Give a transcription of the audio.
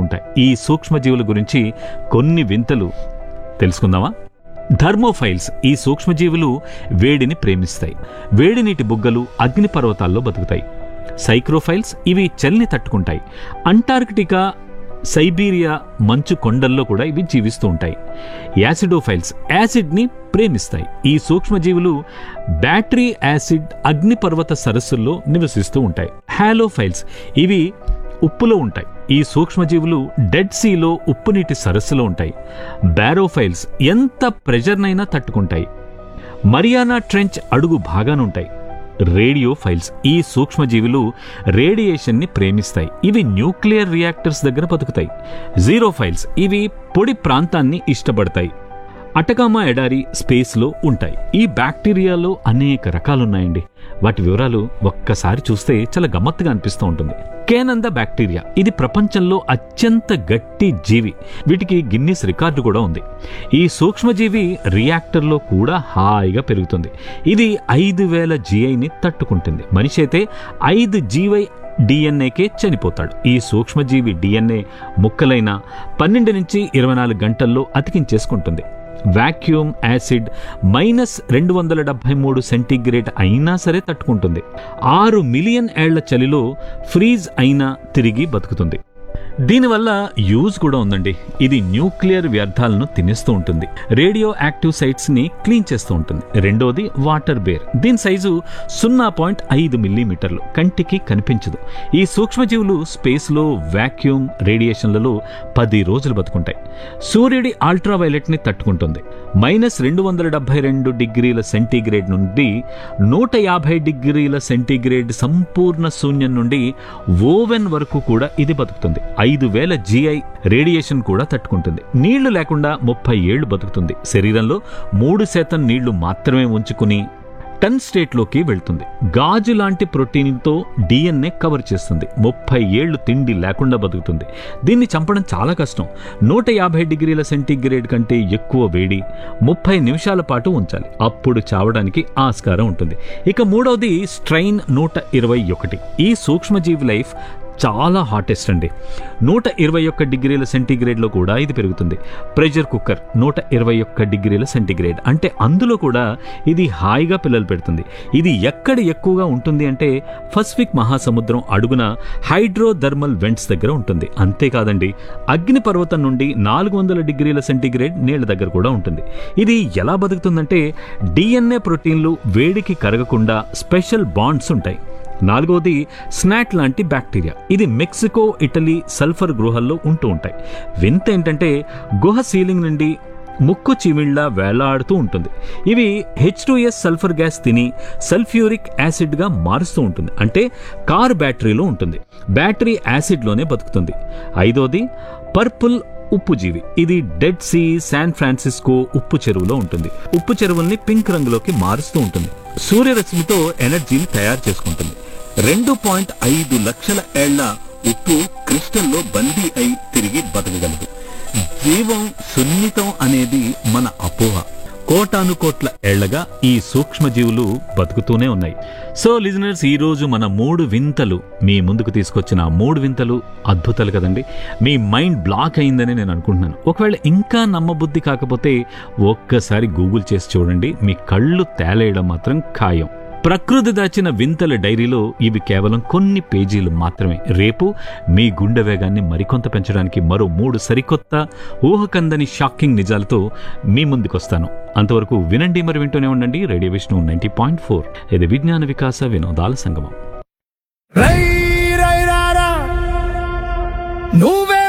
ఉంటాయి ఈ సూక్ష్మజీవుల గురించి కొన్ని వింతలు తెలుసుకుందామా థర్మోఫైల్స్ ఈ సూక్ష్మజీవులు వేడిని ప్రేమిస్తాయి వేడి నీటి బుగ్గలు అగ్నిపర్వతాల్లో బతుకుతాయి సైక్రోఫైల్స్ ఇవి చలిని తట్టుకుంటాయి అంటార్కిటికా సైబీరియా మంచు కొండల్లో కూడా ఇవి జీవిస్తూ ఉంటాయి యాసిడోఫైల్స్ యాసిడ్ని ప్రేమిస్తాయి ఈ సూక్ష్మజీవులు బ్యాటరీ యాసిడ్ అగ్నిపర్వత సరస్సుల్లో నివసిస్తూ ఉంటాయి హాలోఫైల్స్ ఇవి ఉప్పులో ఉంటాయి ఈ సూక్ష్మజీవులు డెడ్ సీలో ఉప్పు నీటి సరస్సులో ఉంటాయి బారోఫైల్స్ ఎంత ప్రెజర్నైనా తట్టుకుంటాయి మరియానా ట్రెంచ్ అడుగు భాగానుంటాయి రేడియో ఫైల్స్ ఈ సూక్ష్మజీవులు రేడియేషన్ని ప్రేమిస్తాయి ఇవి న్యూక్లియర్ రియాక్టర్స్ దగ్గర బతుకుతాయి జీరో ఫైల్స్ ఇవి పొడి ప్రాంతాన్ని ఇష్టపడతాయి అటకామా ఎడారి స్పేస్లో ఉంటాయి ఈ బ్యాక్టీరియాలో అనేక రకాలున్నాయండి వాటి వివరాలు ఒక్కసారి చూస్తే చాలా గమ్మత్తుగా అనిపిస్తూ ఉంటుంది కేనంద బ్యాక్టీరియా ఇది ప్రపంచంలో అత్యంత గట్టి జీవి వీటికి గిన్నిస్ రికార్డు కూడా ఉంది ఈ సూక్ష్మజీవి రియాక్టర్లో కూడా హాయిగా పెరుగుతుంది ఇది ఐదు వేల జిఐని తట్టుకుంటుంది మనిషి అయితే ఐదు జీవై డిఎన్ఏకే చనిపోతాడు ఈ సూక్ష్మజీవి డిఎన్ఏ ముక్కలైన పన్నెండు నుంచి ఇరవై నాలుగు గంటల్లో అతికించేసుకుంటుంది వాక్యూమ్ యాసిడ్ మైనస్ రెండు వందల డెబ్బై మూడు సెంటీగ్రేడ్ అయినా సరే తట్టుకుంటుంది ఆరు మిలియన్ ఏళ్ల చలిలో ఫ్రీజ్ అయినా తిరిగి బతుకుతుంది దీనివల్ల యూజ్ కూడా ఉందండి ఇది న్యూక్లియర్ వ్యర్థాలను తినేస్తూ ఉంటుంది రేడియో యాక్టివ్ సైట్స్ ని క్లీన్ చేస్తూ ఉంటుంది రెండోది వాటర్ బేర్ దీని సైజు సున్నా పాయింట్ ఐదు మిల్లీమీటర్లు కంటికి కనిపించదు ఈ సూక్ష్మజీవులు స్పేస్లో వాక్యూమ్ రేడియేషన్లలో పది రోజులు బతుకుంటాయి సూర్యుడి అల్ట్రావైలెట్ ని తట్టుకుంటుంది మైనస్ రెండు వందల డెబ్బై రెండు డిగ్రీల సెంటీగ్రేడ్ నుండి నూట యాభై డిగ్రీల సెంటీగ్రేడ్ సంపూర్ణ శూన్యం నుండి ఓవెన్ వరకు కూడా ఇది బతుకుతుంది ఐదు వేల జిఐ రేడియేషన్ కూడా తట్టుకుంటుంది నీళ్లు లేకుండా ముప్పై ఏళ్లు బతుకుతుంది శరీరంలో మూడు శాతం నీళ్లు మాత్రమే ఉంచుకుని టన్ స్టేట్లోకి వెళ్తుంది గాజు లాంటి ప్రోటీన్తో డిఎన్ఏ కవర్ చేస్తుంది ముప్పై ఏళ్లు తిండి లేకుండా బతుకుతుంది దీన్ని చంపడం చాలా కష్టం నూట యాభై డిగ్రీల సెంటీగ్రేడ్ కంటే ఎక్కువ వేడి ముప్పై నిమిషాల పాటు ఉంచాలి అప్పుడు చావడానికి ఆస్కారం ఉంటుంది ఇక మూడవది స్ట్రైన్ నూట ఇరవై ఒకటి ఈ సూక్ష్మజీవి లైఫ్ చాలా హాటెస్ట్ అండి నూట ఇరవై ఒక్క డిగ్రీల సెంటీగ్రేడ్లో కూడా ఇది పెరుగుతుంది ప్రెషర్ కుక్కర్ నూట ఇరవై ఒక్క డిగ్రీల సెంటీగ్రేడ్ అంటే అందులో కూడా ఇది హాయిగా పిల్లలు పెడుతుంది ఇది ఎక్కడ ఎక్కువగా ఉంటుంది అంటే పసిఫిక్ మహాసముద్రం అడుగున హైడ్రోథర్మల్ వెంట్స్ దగ్గర ఉంటుంది అంతేకాదండి అగ్నిపర్వతం నుండి నాలుగు వందల డిగ్రీల సెంటీగ్రేడ్ నీళ్ల దగ్గర కూడా ఉంటుంది ఇది ఎలా బతుకుతుందంటే డిఎన్ఏ ప్రోటీన్లు వేడికి కరగకుండా స్పెషల్ బాండ్స్ ఉంటాయి నాలుగవది స్నాట్ లాంటి బ్యాక్టీరియా ఇది మెక్సికో ఇటలీ సల్ఫర్ గృహాల్లో ఉంటూ ఉంటాయి వింత ఏంటంటే గుహ సీలింగ్ నుండి ముక్కు చిమిళ్ళ వేలాడుతూ ఉంటుంది ఇవి హెచ్ ఎస్ సల్ఫర్ గ్యాస్ తిని సల్ఫ్యూరిక్ యాసిడ్గా మారుస్తూ ఉంటుంది అంటే కార్ బ్యాటరీలో ఉంటుంది బ్యాటరీ యాసిడ్లోనే బతుకుతుంది ఐదోది పర్పుల్ ఉప్పు జీవి ఇది డెడ్ సీ శాన్ ఫ్రాన్సిస్కో ఉప్పు చెరువులో ఉంటుంది ఉప్పు చెరువుల్ని పింక్ రంగులోకి మారుస్తూ ఉంటుంది సూర్యరశ్మితో ఎనర్జీని తయారు చేసుకుంటుంది రెండు పాయింట్ ఐదు లక్షల ఏళ్ల ఉప్పు క్రిస్టల్లో బందీ అయి తిరిగి బతకగలదు జీవం సున్నితం అనేది మన అపోహ కోటాను కోట్ల ఏళ్లగా ఈ సూక్ష్మజీవులు బతుకుతూనే ఉన్నాయి సో లిజనర్స్ ఈ రోజు మన మూడు వింతలు మీ ముందుకు తీసుకొచ్చిన ఆ మూడు వింతలు అద్భుతాలు కదండి మీ మైండ్ బ్లాక్ అయిందని నేను అనుకుంటున్నాను ఒకవేళ ఇంకా నమ్మబుద్ధి కాకపోతే ఒక్కసారి గూగుల్ చేసి చూడండి మీ కళ్ళు తేలేయడం మాత్రం ఖాయం ప్రకృతి దాచిన వింతల డైరీలో ఇవి కేవలం కొన్ని పేజీలు మాత్రమే రేపు మీ గుండె వేగాన్ని మరికొంత పెంచడానికి మరో మూడు సరికొత్త ఊహకందని షాకింగ్ నిజాలతో మీ ముందుకొస్తాను అంతవరకు వినండి మరి వింటూనే ఉండండి radio Vishnu ninety point four ఇది విజ్ఞాన వికాస వినోదాల సంగమం రై రై రారా నువ్వే